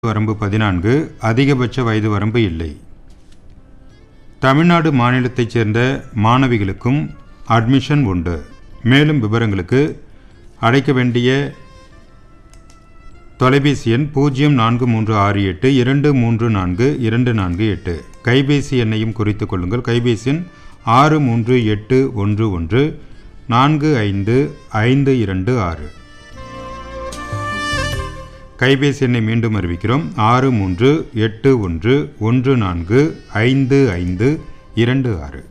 வரம்பு பதினான்கு அதிகபட்ச வயது வரம்பு இல்லை தமிழ்நாடு மாநிலத்தைச் சேர்ந்த மாணவிகளுக்கும் அட்மிஷன் உண்டு மேலும் விவரங்களுக்கு அழைக்க வேண்டிய தொலைபேசி எண் பூஜ்ஜியம் நான்கு மூன்று ஆறு எட்டு இரண்டு மூன்று நான்கு இரண்டு நான்கு எட்டு கைபேசி எண்ணையும் குறித்துக் கொள்ளுங்கள் கைபேசி எண் ஆறு மூன்று எட்டு ஒன்று ஒன்று நான்கு ஐந்து ஐந்து இரண்டு ஆறு கைபேசி எண்ணை மீண்டும் அறிவிக்கிறோம் ஆறு மூன்று எட்டு ஒன்று ஒன்று நான்கு ஐந்து ஐந்து இரண்டு ஆறு